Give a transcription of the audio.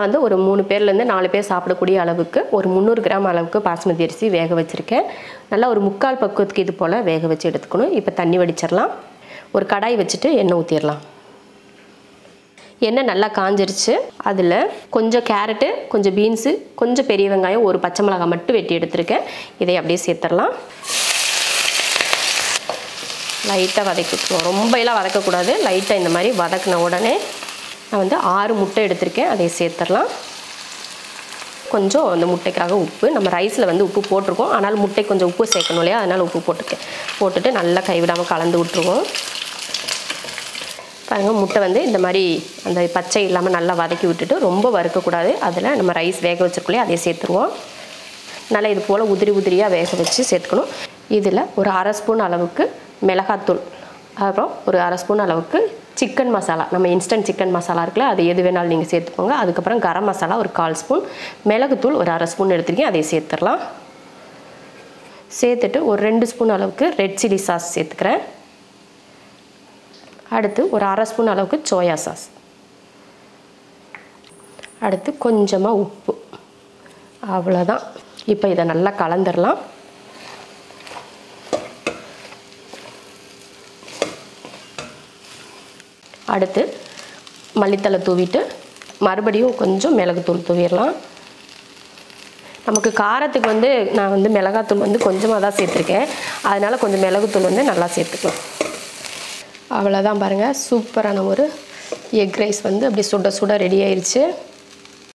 வந்து ஒரு மூணு பேர்லேருந்து நாலு பேர் சாப்பிடக்கூடிய அளவுக்கு ஒரு முந்நூறு கிராம் அளவுக்கு பாஸ்மதி அரிசி வேக வச்சுருக்கேன் நல்லா ஒரு முக்கால் பக்குவத்துக்கு இது போல் வேக வச்சு எடுத்துக்கணும் இப்போ தண்ணி வடிச்சிடலாம் ஒரு கடாய் வச்சுட்டு எண்ணெய் ஊற்றிடலாம் எண்ணெய் நல்லா காஞ்சிருச்சு அதில் கொஞ்சம் கேரட்டு கொஞ்சம் பீன்ஸு கொஞ்சம் பெரிய வெங்காயம் ஒரு பச்சை மிளகாய் மட்டும் வெட்டி எடுத்திருக்கேன் இதை அப்படியே சேர்த்துடலாம் லைட்டாக வதக்கி விட்டுருவோம் ரொம்ப எல்லாம் வதக்கக்கூடாது லைட்டாக இந்த மாதிரி வதக்கின உடனே நான் வந்து ஆறு முட்டை எடுத்திருக்கேன் அதை சேர்த்துடலாம் கொஞ்சம் அந்த முட்டைக்காக உப்பு நம்ம ரைஸில் வந்து உப்பு போட்டிருக்கோம் ஆனால் முட்டை கொஞ்சம் உப்பு சேர்க்கணும் இல்லையா அதனால் உப்பு போட்டிருக்கேன் போட்டுட்டு நல்லா கைவிடாமல் கலந்து விட்ருவோம் பாருங்கள் முட்டை வந்து இந்த மாதிரி அந்த பச்சை இல்லாமல் நல்லா வதக்கி விட்டுட்டு ரொம்ப வறுக்கக்கூடாது அதில் நம்ம ரைஸ் வேக வச்சிருக்கோம் அதை சேர்த்துருவோம் நல்லா இது போல் உதிரி உதிரியாக வேக வச்சு சேர்த்துக்கணும் இதில் ஒரு அரை ஸ்பூன் அளவுக்கு மிளகாத்தூள் அப்புறம் ஒரு அரை ஸ்பூன் அளவுக்கு சிக்கன் மசாலா நம்ம இன்ஸ்டன்ட் சிக்கன் மசாலா இருக்குல்ல அது எது வேணாலும் நீங்கள் சேர்த்துக்கோங்க அதுக்கப்புறம் கரம் மசாலா ஒரு கால் ஸ்பூன் மிளகுத்தூள் ஒரு அரை ஸ்பூன் எடுத்துருக்கேன் அதை சேர்த்துடலாம் சேர்த்துட்டு ஒரு ரெண்டு ஸ்பூன் அளவுக்கு ரெட் சில்லி சாஸ் சேர்த்துக்கிறேன் அடுத்து ஒரு அரை ஸ்பூன் அளவுக்கு சோயா சாஸ் அடுத்து கொஞ்சமாக உப்பு அவ்வளோதான் இப்போ இதை நல்லா கலந்துடலாம் அடுத்து மல்லித்தலை தூவிட்டு மறுபடியும் கொஞ்சம் மிளகுத்தூள் தூவிடலாம் நமக்கு காரத்துக்கு வந்து நான் வந்து மிளகாத்தூள் வந்து கொஞ்சமாக தான் சேர்த்துருக்கேன் அதனால் கொஞ்சம் மிளகுத்தூள் வந்து நல்லா சேர்த்துக்கலாம் அவ்வளோதான் பாருங்கள் சூப்பரான ஒரு எக் ரைஸ் வந்து அப்படி சுட சுட ரெடி ஆயிருச்சு